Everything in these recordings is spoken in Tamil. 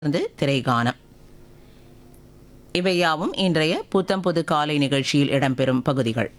தொடர்ந்து திரைகானம் இவையாவும் இன்றைய புத்தம் புது காலை நிகழ்ச்சியில் இடம்பெறும் பகுதிகள்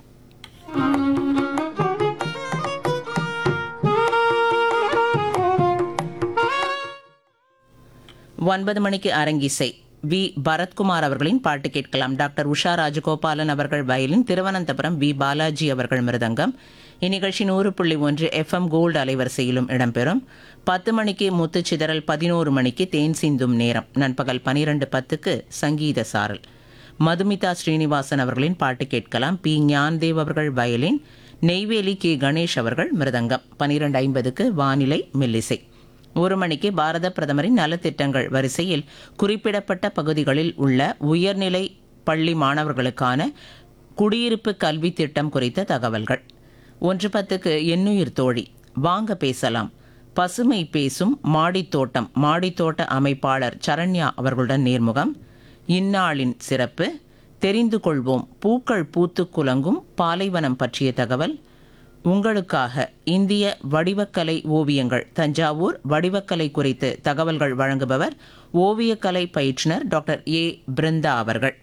ஒன்பது மணிக்கு அரங்கிசை வி பரத்குமார் அவர்களின் பாட்டு கேட்கலாம் டாக்டர் உஷா ராஜகோபாலன் அவர்கள் வயலின் திருவனந்தபுரம் வி பாலாஜி அவர்கள் மிருதங்கம் இந்நிகழ்ச்சி நூறு புள்ளி ஒன்று எஃப்எம் கோல்டு அலைவரிசையிலும் இடம்பெறும் பத்து மணிக்கு முத்து சிதறல் பதினோரு மணிக்கு தேன் சிந்தும் நேரம் நண்பகல் பனிரெண்டு பத்துக்கு சங்கீத சாரல் மதுமிதா ஸ்ரீனிவாசன் அவர்களின் பாட்டு கேட்கலாம் பி ஞான்தேவ் அவர்கள் வயலின் நெய்வேலி கே கணேஷ் அவர்கள் மிருதங்கம் பனிரெண்டு ஐம்பதுக்கு வானிலை மெல்லிசை ஒரு மணிக்கு பாரத பிரதமரின் நலத்திட்டங்கள் வரிசையில் குறிப்பிடப்பட்ட பகுதிகளில் உள்ள உயர்நிலை பள்ளி மாணவர்களுக்கான குடியிருப்பு கல்வி திட்டம் குறித்த தகவல்கள் ஒன்று பத்துக்கு எண்ணுயிர் தோழி வாங்க பேசலாம் பசுமை பேசும் மாடித்தோட்டம் மாடித்தோட்ட அமைப்பாளர் சரண்யா அவர்களுடன் நேர்முகம் இந்நாளின் சிறப்பு தெரிந்து கொள்வோம் பூக்கள் பூத்து குலங்கும் பாலைவனம் பற்றிய தகவல் உங்களுக்காக இந்திய வடிவக்கலை ஓவியங்கள் தஞ்சாவூர் வடிவக்கலை குறித்து தகவல்கள் வழங்குபவர் ஓவியக்கலை பயிற்றுனர் டாக்டர் ஏ பிருந்தா அவர்கள்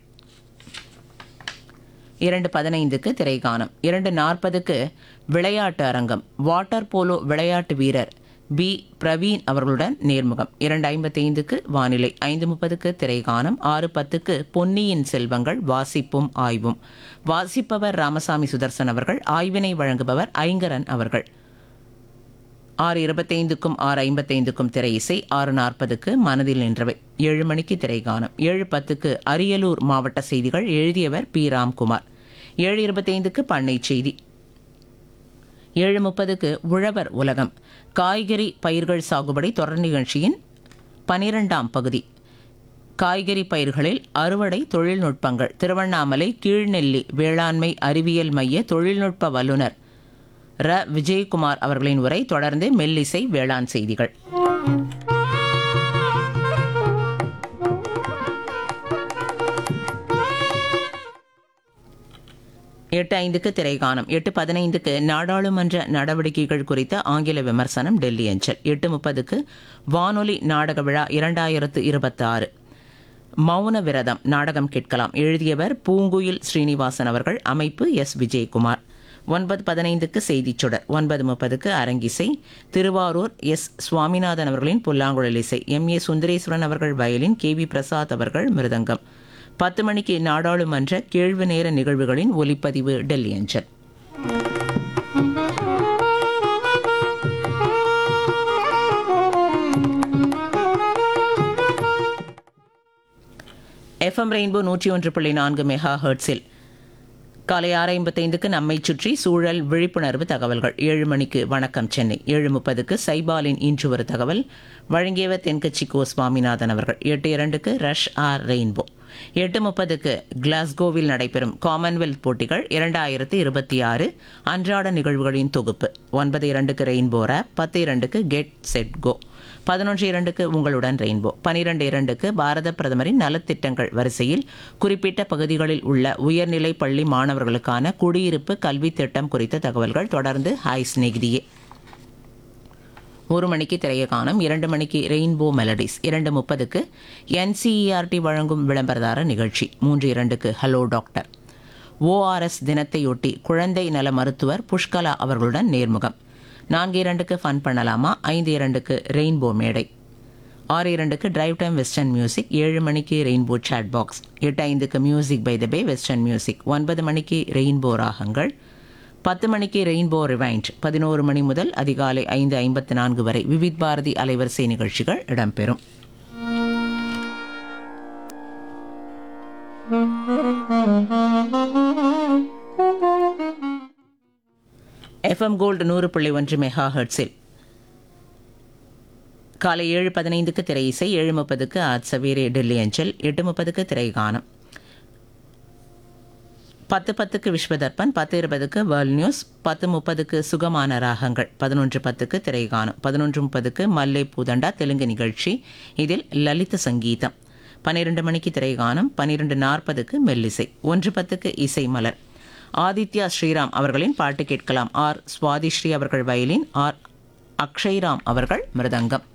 இரண்டு பதினைந்துக்கு திரைகானம் இரண்டு நாற்பதுக்கு விளையாட்டு அரங்கம் வாட்டர் போலோ விளையாட்டு வீரர் பி பிரவீன் அவர்களுடன் நேர்முகம் இரண்டு ஐம்பத்தைந்துக்கு வானிலை ஐந்து முப்பதுக்கு திரைகானம் ஆறு பத்துக்கு பொன்னியின் செல்வங்கள் வாசிப்பும் ஆய்வும் வாசிப்பவர் ராமசாமி சுதர்சன் அவர்கள் ஆய்வினை வழங்குபவர் ஐங்கரன் அவர்கள் ஆறு இருபத்தைந்துக்கும் ஆறு ஐம்பத்தைந்துக்கும் திரை இசை ஆறு நாற்பதுக்கு மனதில் நின்றவை ஏழு மணிக்கு திரைகானம் ஏழு பத்துக்கு அரியலூர் மாவட்ட செய்திகள் எழுதியவர் பி ராம்குமார் ஏழு இருபத்தைந்துக்கு பண்ணை செய்தி ஏழு முப்பதுக்கு உழவர் உலகம் காய்கறி பயிர்கள் சாகுபடி தொடர் நிகழ்ச்சியின் பனிரெண்டாம் பகுதி காய்கறி பயிர்களில் அறுவடை தொழில்நுட்பங்கள் திருவண்ணாமலை கீழ்நெல்லி வேளாண்மை அறிவியல் மைய தொழில்நுட்ப வல்லுநர் ர விஜயகுமார் அவர்களின் உரை தொடர்ந்து மெல்லிசை வேளாண் செய்திகள் எட்டு ஐந்துக்கு திரைகானம் எட்டு பதினைந்துக்கு நாடாளுமன்ற நடவடிக்கைகள் குறித்த ஆங்கில விமர்சனம் டெல்லி அஞ்சல் எட்டு முப்பதுக்கு வானொலி நாடக விழா இரண்டாயிரத்து இருபத்தி ஆறு மௌன விரதம் நாடகம் கேட்கலாம் எழுதியவர் பூங்குயில் ஸ்ரீனிவாசன் அவர்கள் அமைப்பு எஸ் விஜயகுமார் ஒன்பது பதினைந்துக்கு செய்திச் சுடர் ஒன்பது முப்பதுக்கு அரங்கிசை திருவாரூர் எஸ் சுவாமிநாதன் அவர்களின் புல்லாங்குழல் இசை எம் ஏ சுந்தரேஸ்வரன் அவர்கள் வயலின் கே வி பிரசாத் அவர்கள் மிருதங்கம் பத்து மணிக்கு நாடாளுமன்ற கேள்வி நேர நிகழ்வுகளின் ஒலிப்பதிவு டெல்லி அஞ்சல் எஃப்எம் ரெயின்போ நூற்றி ஒன்று புள்ளி நான்கு மெகா ஹெர்ட்ஸில் காலை ஆறு ஐம்பத்தைந்துக்கு நம்மை சுற்றி சூழல் விழிப்புணர்வு தகவல்கள் ஏழு மணிக்கு வணக்கம் சென்னை ஏழு முப்பதுக்கு சைபாலின் இன்று ஒரு தகவல் வழங்கியவர் தென்கட்சி கோ சுவாமிநாதன் அவர்கள் எட்டு இரண்டுக்கு ரஷ் ஆர் ரெயின்போ எட்டு முப்பதுக்கு கிளாஸ்கோவில் நடைபெறும் காமன்வெல்த் போட்டிகள் இரண்டாயிரத்து இருபத்தி ஆறு அன்றாட நிகழ்வுகளின் தொகுப்பு ஒன்பது இரண்டுக்கு ரெயின்போ ரேப் பத்து இரண்டுக்கு கெட் செட் கோ பதினொன்று இரண்டுக்கு உங்களுடன் ரெயின்போ பனிரெண்டு இரண்டுக்கு பாரத பிரதமரின் நலத்திட்டங்கள் வரிசையில் குறிப்பிட்ட பகுதிகளில் உள்ள உயர்நிலை பள்ளி மாணவர்களுக்கான குடியிருப்பு கல்வி திட்டம் குறித்த தகவல்கள் தொடர்ந்து ஹாய் ஸ்நேகிதியே ஒரு மணிக்கு திரைய காணும் இரண்டு மணிக்கு ரெயின்போ மெலடிஸ் இரண்டு முப்பதுக்கு என்சிஇஆர்டி வழங்கும் விளம்பரதார நிகழ்ச்சி மூன்று இரண்டுக்கு ஹலோ டாக்டர் ஓஆர்எஸ் தினத்தையொட்டி குழந்தை நல மருத்துவர் புஷ்கலா அவர்களுடன் நேர்முகம் நான்கு இரண்டுக்கு ஃபன் பண்ணலாமா ஐந்து இரண்டுக்கு ரெயின்போ மேடை ஆறு இரண்டுக்கு டிரைவ் டைம் வெஸ்டர்ன் மியூசிக் ஏழு மணிக்கு ரெயின்போ சாட் பாக்ஸ் எட்டு ஐந்துக்கு music by the bay western music ஒன்பது மணிக்கு ரெயின்போ ராகங்கள் பத்து மணிக்கு ரெயின்போ ரிவைண்ட் பதினோரு மணி முதல் அதிகாலை ஐந்து ஐம்பத்தி நான்கு வரை விவித் பாரதி அலைவரிசை நிகழ்ச்சிகள் இடம்பெறும் எஃப்எம் கோல்டு நூறு புள்ளி ஒன்று மெகா ஹெர்ட்ஸில் காலை ஏழு பதினைந்துக்கு திரை இசை ஏழு முப்பதுக்கு ஆத் சவேரே டெல்லி அஞ்சல் எட்டு முப்பதுக்கு திரைகானம் பத்து பத்துக்கு விஸ்வதர்பன் பத்து இருபதுக்கு வேர்ல்ட் நியூஸ் பத்து முப்பதுக்கு சுகமான ராகங்கள் பதினொன்று பத்துக்கு திரைகானம் பதினொன்று முப்பதுக்கு மல்லை பூதண்டா தெலுங்கு நிகழ்ச்சி இதில் லலித சங்கீதம் பன்னிரெண்டு மணிக்கு திரைகானம் பன்னிரெண்டு நாற்பதுக்கு மெல்லிசை ஒன்று பத்துக்கு இசை மலர் ஆதித்யா ஸ்ரீராம் அவர்களின் பாட்டு கேட்கலாம் ஆர் சுவாதிஸ்ரீ அவர்கள் வயலின் ஆர் அக்ஷய்ராம் அவர்கள் மிருதங்கம்